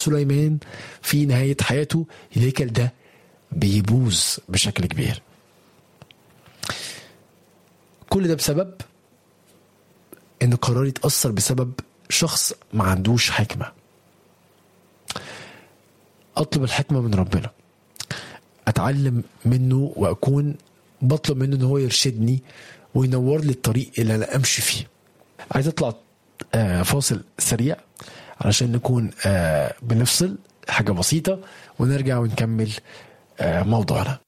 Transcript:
سليمان في نهاية حياته الهيكل ده بيبوظ بشكل كبير كل ده بسبب ان قراري اتأثر بسبب شخص ما عندوش حكمة اطلب الحكمة من ربنا اتعلم منه واكون بطلب منه ان هو يرشدني وينور لي الطريق اللي انا امشي فيه عايز اطلع آه، فاصل سريع علشان نكون آه، بنفصل حاجة بسيطة ونرجع ونكمل آه، موضوعنا